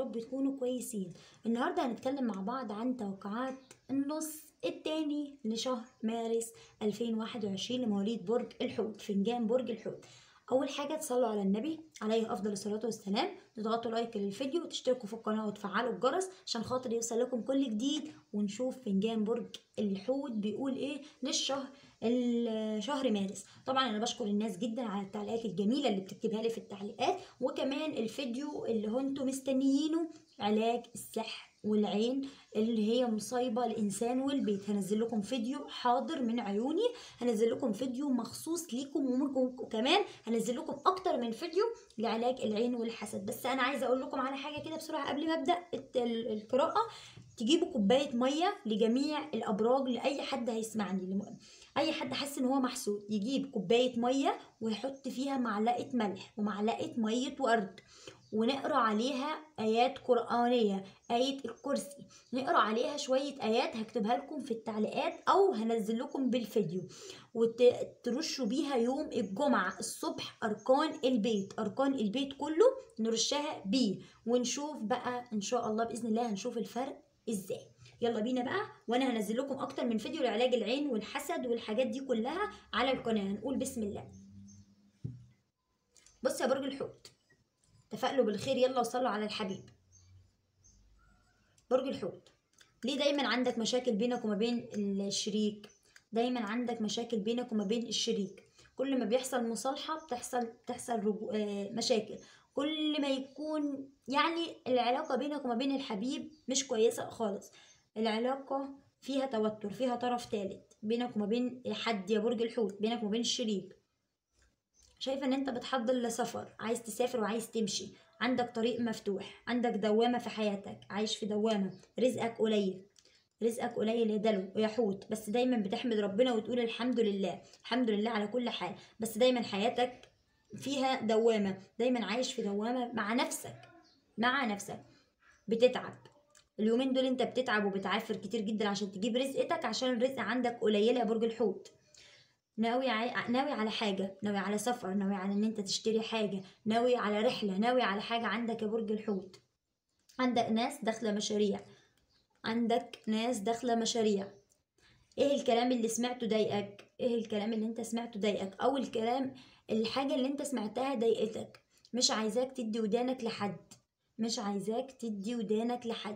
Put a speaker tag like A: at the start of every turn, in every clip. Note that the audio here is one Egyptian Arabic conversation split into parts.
A: رب تكونوا كويسين النهاردة هنتكلم مع بعض عن توقعات النص التاني لشهر مارس 2021 لمواليد برج الحوت فنجان برج الحوت اول حاجه تصلوا على النبي عليه افضل الصلاه والسلام تضغطوا لايك للفيديو وتشتركوا في القناه وتفعلوا الجرس عشان خاطر يوصل لكم كل جديد ونشوف فنجان برج الحوت بيقول ايه للشهر شهر مارس طبعا انا بشكر الناس جدا على التعليقات الجميله اللي بتكتبها لي في التعليقات وكمان الفيديو اللي هو انتم مستنيينه علاج السحر والعين اللي هي مصايبه الانسان والبيت هنزل لكم فيديو حاضر من عيوني هنزل لكم فيديو مخصوص ليكم وكمان هنزل لكم اكتر من فيديو لعلاج العين والحسد بس انا عايزه اقول لكم على حاجه كده بسرعه قبل ما ابدا القراءه تجيبوا كوبايه ميه لجميع الابراج لاي حد هيسمعني اي حد حاسس ان هو محسود يجيب كوبايه ميه ويحط فيها معلقه ملح ومعلقه ميه ورد ونقرا عليها ايات قرانيه ايه الكرسي نقرا عليها شويه ايات هكتبها لكم في التعليقات او هنزل لكم بالفيديو وترشوا بيها يوم الجمعه الصبح اركان البيت اركان البيت كله نرشها بيه ونشوف بقى ان شاء الله باذن الله هنشوف الفرق ازاي يلا بينا بقى وانا هنزل لكم اكتر من فيديو لعلاج العين والحسد والحاجات دي كلها على القناه هنقول بسم الله بص يا برج الحوت تفائلوا بالخير يلا وصلوا على الحبيب برج الحوت ليه دايما عندك مشاكل بينك وما بين الشريك دايما عندك مشاكل بينك وما بين الشريك كل ما بيحصل مصالحة بتحصل بتحصل رجو... آه مشاكل كل ما يكون يعني العلاقة بينك وما بين الحبيب مش كويسة خالص العلاقة فيها توتر فيها طرف ثالث بينك وما بين حد يا برج الحوت بينك وما بين الشريك شايفه ان انت بتحضر لسفر عايز تسافر وعايز تمشي عندك طريق مفتوح عندك دوامه في حياتك عايش في دوامه رزقك قليل رزقك قليل يا دلو ويا حوت بس دايما بتحمد ربنا وتقول الحمد لله الحمد لله على كل حال بس دايما حياتك فيها دوامه دايما عايش في دوامه مع نفسك مع نفسك بتتعب اليومين دول انت بتتعب وبتعافر كتير جدا عشان تجيب رزقتك عشان الرزق عندك قليله يا برج الحوت ناوي ع... ناوي على حاجة ناوي على سفر ناوي على ان انت تشتري حاجة ناوي على رحلة ناوي على حاجة عندك يا برج الحوت عندك ناس داخلة مشاريع عندك ناس داخلة مشاريع ايه الكلام اللي سمعته ضايقك ايه الكلام اللي انت سمعته ضايقك او الكلام الحاجة اللي انت سمعتها ضايقتك مش عايزاك تدي ودانك لحد مش عايزاك تدي ودانك لحد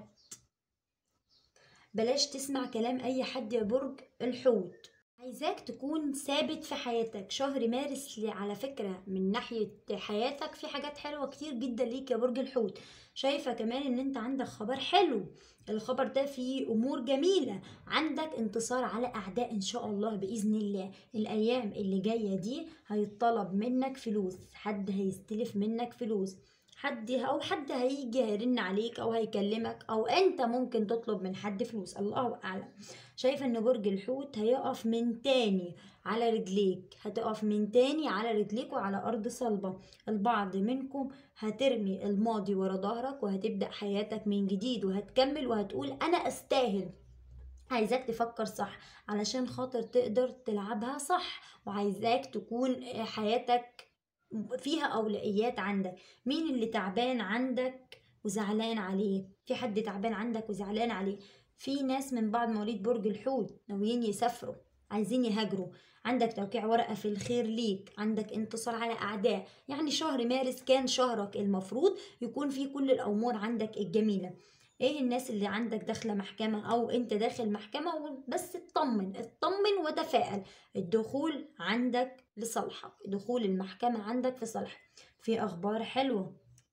A: بلاش تسمع كلام اي حد يا برج الحوت عايزاك تكون ثابت في حياتك شهر مارس على فكرة من ناحية حياتك في حاجات حلوة كتير جدا ليك يا برج الحوت شايفة كمان ان انت عندك خبر حلو الخبر ده فيه امور جميلة عندك انتصار على اعداء ان شاء الله باذن الله الايام اللي جاية دي هيطلب منك فلوس حد هيستلف منك فلوس حد او حد هيجي هيرن عليك او هيكلمك او انت ممكن تطلب من حد فلوس الله اعلم شايفه ان برج الحوت هيقف من تاني على رجليك هتقف من تاني على رجليك وعلى ارض صلبه البعض منكم هترمي الماضي ورا ظهرك وهتبدا حياتك من جديد وهتكمل وهتقول انا استاهل عايزاك تفكر صح علشان خاطر تقدر تلعبها صح وعايزاك تكون حياتك فيها أولويات عندك مين اللي تعبان عندك وزعلان عليه في حد تعبان عندك وزعلان عليه في ناس من بعض مواليد برج الحوت ناويين يسافروا عايزين يهاجروا عندك توقيع ورقة في الخير ليك عندك انتصار على أعداء يعني شهر مارس كان شهرك المفروض يكون فيه كل الأمور عندك الجميلة ايه الناس اللي عندك داخله محكمه او انت داخل محكمه بس اطمن اطمن وتفائل الدخول عندك لصالحك دخول المحكمه عندك في صالحك في اخبار حلوه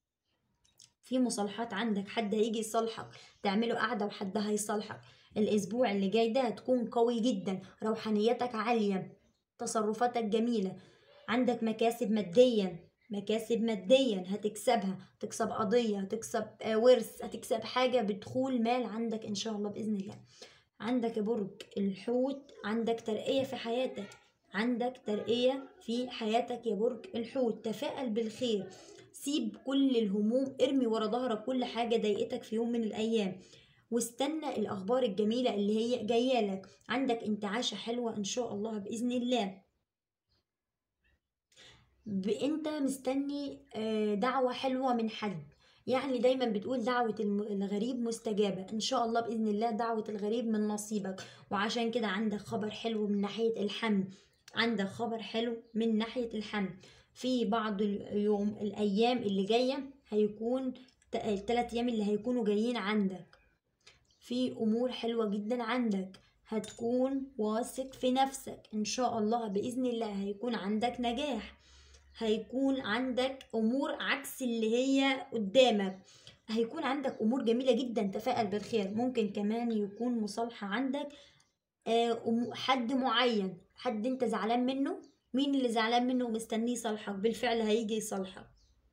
A: في مصالحات عندك حد هيجي يصالحك تعملوا قعده وحد هيصالحك الاسبوع اللي جاي ده هتكون قوي جدا روحانيتك عاليه تصرفاتك جميله عندك مكاسب ماديا مكاسب ماديا هتكسبها تكسب قضية هتكسب ورث هتكسب حاجة بدخول مال عندك إن شاء الله بإذن الله عندك يا برج الحوت عندك ترقية في حياتك عندك ترقية في حياتك يا برج الحوت تفائل بالخير سيب كل الهموم ارمي ورا ظهرك كل حاجة ضايقتك في يوم من الأيام واستنى الأخبار الجميلة اللي هي جاية لك عندك انتعاشة حلوة إن شاء الله بإذن الله انت مستني دعوة حلوة من حد يعني دايما بتقول دعوة الم- الغريب مستجابة ان شاء الله بإذن الله دعوة الغريب من نصيبك وعشان كده عندك خبر حلو من ناحية الحمل عندك خبر حلو من ناحية الحمل في بعض اليوم الأيام اللي جاية هيكون ت- التلات أيام اللي هيكونوا جايين عندك في أمور حلوة جدا عندك هتكون واثق في نفسك إن شاء الله بإذن الله هيكون عندك نجاح هيكون عندك أمور عكس اللي هي قدامك هيكون عندك أمور جميلة جدا تفائل بالخير ممكن كمان يكون مصالحة عندك آه، أم- حد معين حد انت زعلان منه مين اللي زعلان منه ومستنيه يصالحك بالفعل هيجي يصالحك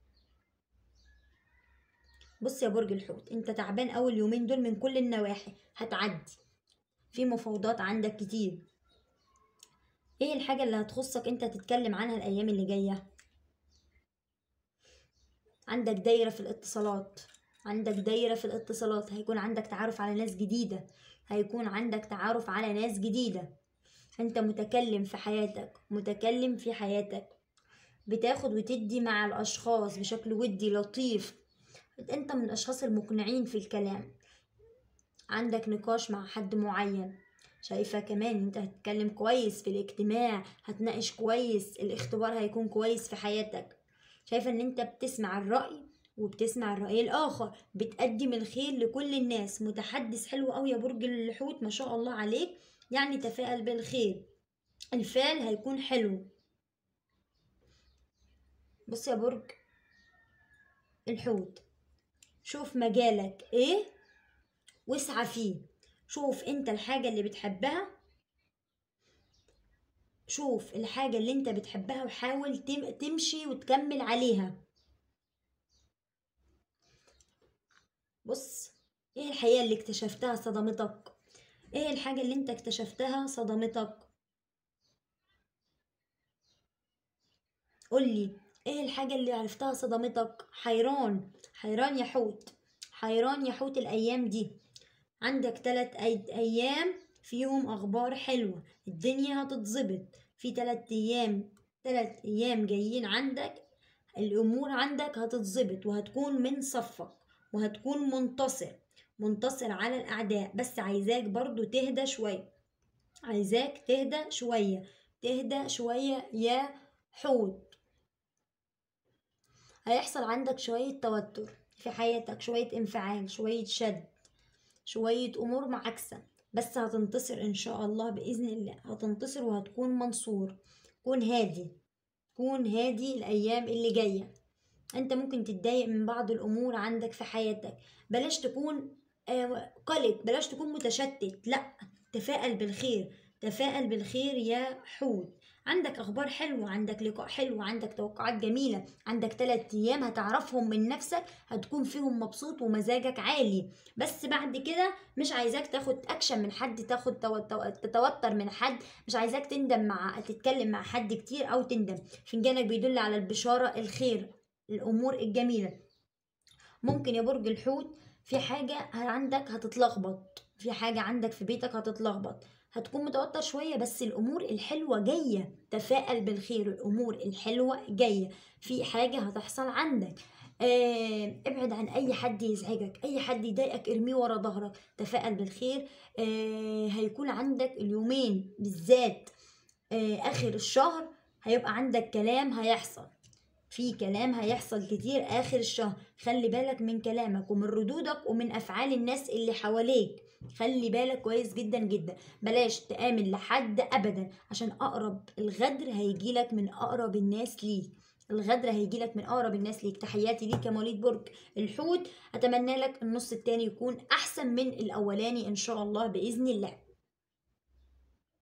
A: بص يا برج الحوت انت تعبان اول يومين دول من كل النواحي هتعدي في مفاوضات عندك كتير ايه الحاجة اللي هتخصك انت تتكلم عنها الايام اللي جاية عندك دايرة في الاتصالات عندك دايرة في الاتصالات هيكون عندك تعارف على ناس جديدة هيكون عندك تعارف على ناس جديدة انت متكلم في حياتك متكلم في حياتك بتاخد وتدي مع الاشخاص بشكل ودي لطيف انت من الاشخاص المقنعين في الكلام عندك نقاش مع حد معين شايفة كمان انت هتتكلم كويس في الاجتماع هتناقش كويس الاختبار هيكون كويس في حياتك شايفة ان انت بتسمع الرأي وبتسمع الرأي الآخر بتقدم الخير لكل الناس متحدث حلو قوي يا برج الحوت ما شاء الله عليك يعني تفائل بالخير الفعل هيكون حلو بص يا برج الحوت شوف مجالك ايه واسعى فيه شوف انت الحاجة اللي بتحبها شوف الحاجة اللي انت بتحبها وحاول تم- تمشي وتكمل عليها بص ايه الحقيقة اللي اكتشفتها صدمتك ايه الحاجة اللي انت اكتشفتها صدمتك قولي ايه الحاجة اللي عرفتها صدمتك حيران حيران يا حوت حيران يا حوت الايام دي عندك تلات أي- ايام فيهم اخبار حلوة الدنيا هتتظبط في تلات ايام تلات ايام جايين عندك الامور عندك هتتظبط وهتكون من صفك وهتكون منتصر منتصر على الاعداء بس عايزاك برضو تهدى شوية عايزاك تهدى شوية تهدى شوية يا حوت هيحصل عندك شوية توتر في حياتك شوية انفعال شوية شد شوية أمور معاكسة بس هتنتصر إن شاء الله بإذن الله هتنتصر وهتكون منصور كون هادي كون هادي الأيام اللي جاية أنت ممكن تتضايق من بعض الأمور عندك في حياتك بلاش تكون آه، قلق بلاش تكون متشتت لا تفائل بالخير تفائل بالخير يا حوت عندك اخبار حلوه عندك لقاء حلو عندك توقعات جميله عندك ثلاث ايام هتعرفهم من نفسك هتكون فيهم مبسوط ومزاجك عالي بس بعد كده مش عايزاك تاخد اكشن من حد تاخد تو- تو- تتوتر من حد مش عايزاك تندم مع تتكلم مع حد كتير او تندم فنجانك بيدل على البشاره الخير الامور الجميله ممكن يا برج الحوت في حاجة عندك هتتلخبط في حاجة عندك في بيتك هتتلخبط هتكون متوتر شوية بس الأمور الحلوة جاية تفائل بالخير الأمور الحلوة جاية في حاجة هتحصل عندك آه ابعد عن أي حد يزعجك أي حد يضايقك ارميه ورا ظهرك تفائل بالخير آه هيكون عندك اليومين بالذات آه آخر الشهر هيبقى عندك كلام هيحصل في كلام هيحصل كتير آخر الشهر خلي بالك من كلامك ومن ردودك ومن أفعال الناس اللي حواليك خلي بالك كويس جدا جدا بلاش تآمن لحد أبدا عشان أقرب الغدر هيجيلك من أقرب الناس ليك الغدر هيجيلك من أقرب الناس ليك تحياتي ليك يا مواليد برج الحوت أتمنى لك النص التاني يكون أحسن من الأولاني إن شاء الله بإذن الله